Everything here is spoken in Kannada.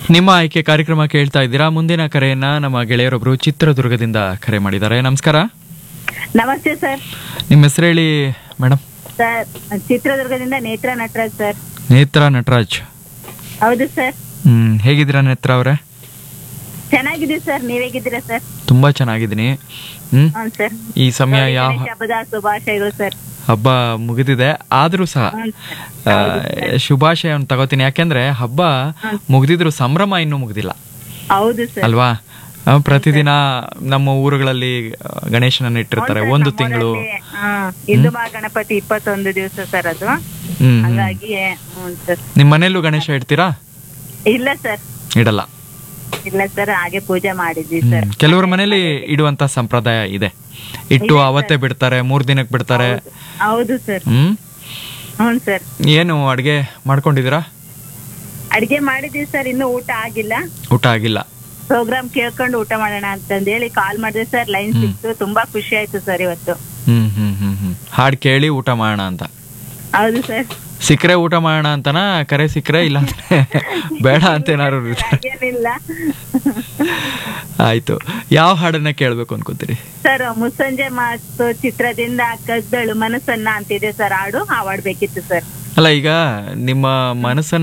ನಿಮ್ಮ ಆಯ್ಕೆ ಕಾರ್ಯಕ್ರಮ ಕೇಳ್ತಾ ಇದ್ದೀರಾ ಮುಂದಿನ ಕರೆಯನ್ನ ನಮ್ಮ ಗೆಳೆಯರೊಬ್ರು ಚಿತ್ರದುರ್ಗದಿಂದ ಕರೆ ಮಾಡಿದ್ದಾರೆ ನಮಸ್ಕಾರ ನಮಸ್ತೆ ಸರ್ ನಿಮ್ಮ ಹೆಸರು ಹೇಳಿ ಮೇಡಮ್ ಸರ್ ಚಿತ್ರದುರ್ಗದಿಂದ ನೇತ್ರ ನಟರಾಜ್ ಸರ್ ನೇತ್ರ ನಟರಾಜ್ ಹೌದು ಸರ್ ಹ್ಮ್ ಹೇಗಿದ್ದೀರಾ ನೇತ್ರ ಅವರೇ ಚೆನ್ನಾಗಿದ್ದೀವಿ ಸರ್ ನೀವ್ ಹೇಗಿದ್ದೀರಾ ಸರ್ ತುಂಬಾ ಚೆನ್ನಾಗಿದ್ದೀನಿ ಹ್ಮ್ ಹ್ಞೂ ಸರ್ ಈ ಸಮಯ ಯಾವ ಗಣೇಶ ಹಬ್ಬದ ಶುಭಾಶಯಗಳು ಸರ್ ಹಬ್ಬ ಮುಗಿದಿದೆ ಆದ್ರೂ ಸಹ ಹ್ಞೂ ಆ, ಶುಭಾಶಯವನ್ನು ತಗೋತೀನಿ ಯಾಕೆಂದ್ರೆ ಹಬ್ಬ ಮುಗ್ದಿದ್ರು ಸಂಭ್ರಮ ಇನ್ನೂ ಮುಗ್ದಿಲ್ಲ ಹೌದು ಸರ್ ಅಲ್ವಾ ಆ, ಪ್ರತಿದಿನ ನಮ್ಮ ಊರುಗಳಲ್ಲಿ ಆ, ಗಣೇಶನನ್ನ ಇಟ್ಟಿರ್ತಾರೆ ಒಂದು ತಿಂಗಳು ಹಿಂದೂ ಮಹಾಗಣಪತಿ ಇಪ್ಪತ್ತೊಂದು ದಿವಸ ಸರ್ ಅದು ಹ್ಮ್ ಹ್ಮ್. ಹಂಗಾಗಿ ಹ್ಞೂ ಸರ್ ನಿಮ್ ಮನೇಲೂ ಗಣೇಶ ಇಡ್ತೀರಾ ಇಲ್ಲ ಸರ್ ಇಡಲ್ಲ ಇಲ್ಲ ಸರ್ ಹಾಗೆ ಪೂಜೆ ಮಾಡಿದ್ವಿ ಹ್ಮ್. ಸರ್ ಕೆಲವ್ರ ಮನೇಲಿ ಇಡುವಂತ ಸಂಪ್ರದಾಯ ಇದೆ ಇಟ್ಟು ಅವತ್ತೇ ಬಿಡ್ತಾರೆ ಮೂರ್ ದಿನಕ್ಕೆ ಬಿಡ್ತಾರೆ ಹೌದು ಸರ್ ಹ್ಮ್ ಹ್ಞೂ ಸರ್ ಏನು ಅಡ್ಗೆ ಮಾಡ್ಕೊಂಡಿದೀರಾ ಅಡಿಗೆ ಮಾಡಿದೀವಿ ಸರ್ ಇನ್ನು ಊಟ ಆಗಿಲ್ಲ ಊಟ ಆಗಿಲ್ಲ ಪ್ರೋಗ್ರಾಮ್ ಕೇಳ್ಕೊಂಡು ಊಟ ಮಾಡೋಣ ಅಂತಂದೇಳಿ ಕಾಲ್ ಮಾಡಿದೆ ಸರ್ ಲೈನ್ ಸಿಕ್ತು ತುಂಬಾ ಖುಷಿ ಆಯ್ತು ಸರ್ ಇವತ್ತು ಹ್ಮ್ ಹ್ಮ್ ಹ್ಮ್ ಹ್ಮ್ ಹಾಡ್ ಕೇಳಿ ಊಟ ಮಾಡೋಣ ಅಂತ ಹೌದು ಸರ್ ಸಿಕ್ಕರೆ ಊಟ ಮಾಡೋಣ ಅಂತನಾ ಕರೆ ಸಿಕ್ಕರೆ ಇಲ್ಲ ಅಂದ್ರೆ ಬೇಡ ಅಂತ ಏನಾದ್ರು ಇರ್ತಾರೆ ಹಾಗೇನಿಲ್ಲ ಆಯ್ತು ಯಾವ ಹಾಡನ್ನ ಕೇಳ್ಬೇಕು ಅನ್ಕೋತೀರಿ ಸರ್ ಮುಸ್ಸಂಜೆ ಮಾತು ಚಿತ್ರದಿಂದ ಕದ್ದಳು ಮನಸ್ಸನ್ನ ಅಂತಿದೆ ಸರ್ ಹಾಡು ಹಾವಾಡ್ಬೇಕಿತ್ತು ಸರ್ ಅಲ್ಲ ಈಗ ನಿಮ್ಮ ಮನಸ್ಸನ್ನ